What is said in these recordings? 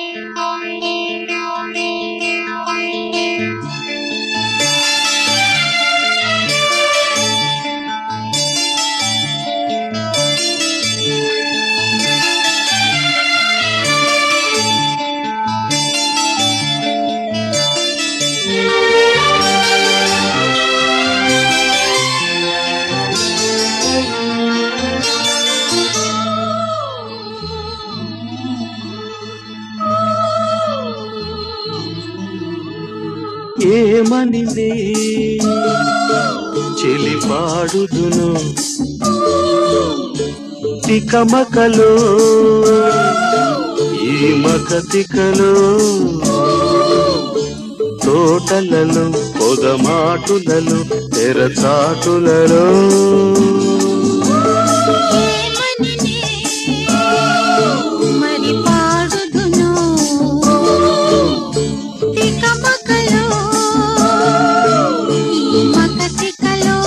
ఏమనింది చెలిపాడుదును తికమకలు ఈ మకతికలు తోటలలో పొగమాటులలో తెరచాటులలో మరి పాడుదును తికమకలో ఈ మకతికలో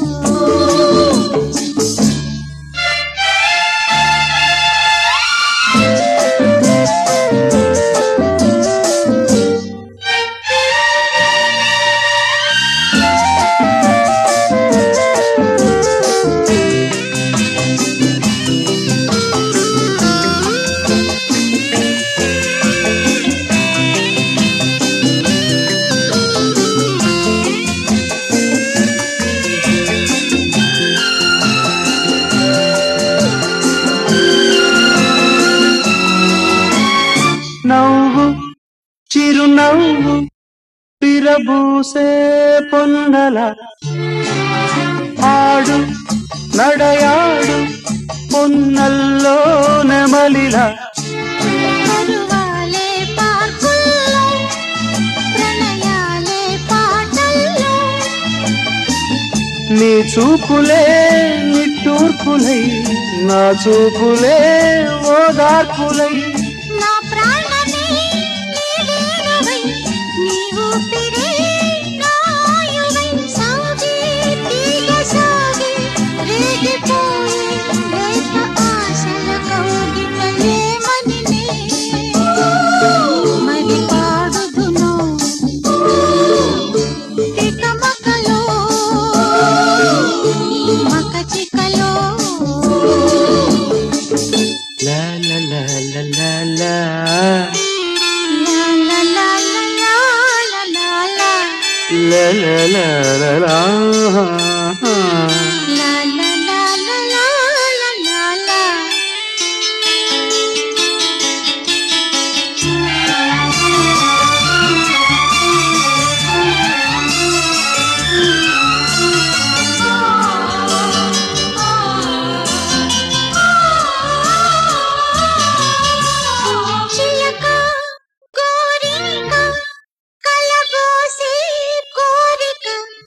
నవ్వు చిరునవ్వు పిరబూసే పొన్నల ఆడు నడయాడు పొన్నల్లో నెమలిలా పరువాలే పార్కుల్లో ప్రణయాలే పాటల్లో నీ చూపులే నిట్టూర్పులై నా చూపులే ఓదార్పులై నా ప్రాణమే నీవేనవై నీ ఊపిరే నాయువై సాగే తీగ సాగే రేగిపోయే లేత ఆశల కౌగిటలేమని మరి పాడుదును తికమకలో ఈ మకచికలో లా లా లా లా లా లా La la la la la la la la లా లా లా లా లా. La la la la la la la la చిలక కోరిక కలబోసే కోరిక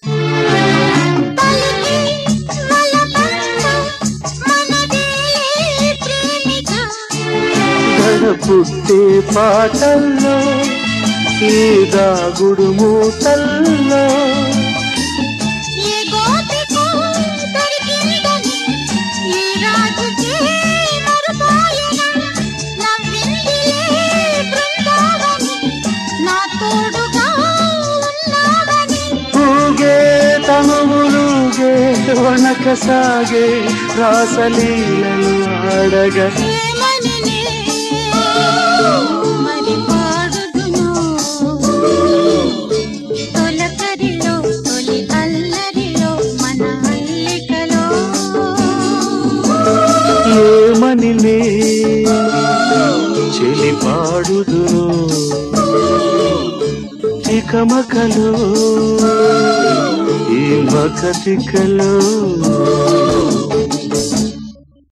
పలికి మలబంద మనదేలే ప్రేమిక గడపుట్టే పాటల్లో ఈ దాగుడు మూతల్లో ఏ గోపికో దొరికిందని ఏ రాజుకే మరుపాయన నవ్విందిలే బృందావని నా తోడుగా ఉన్నావని ఊగే తనువులుగే వణక సాగే రాసలీలలు ఆడగా ఏమని మరి పాడుదును తొలకరిలో తొలి అల్లరిలో మన అల్లికలో ఏమని చెలి పాడుదును తికమకలు ఈ మకతికలు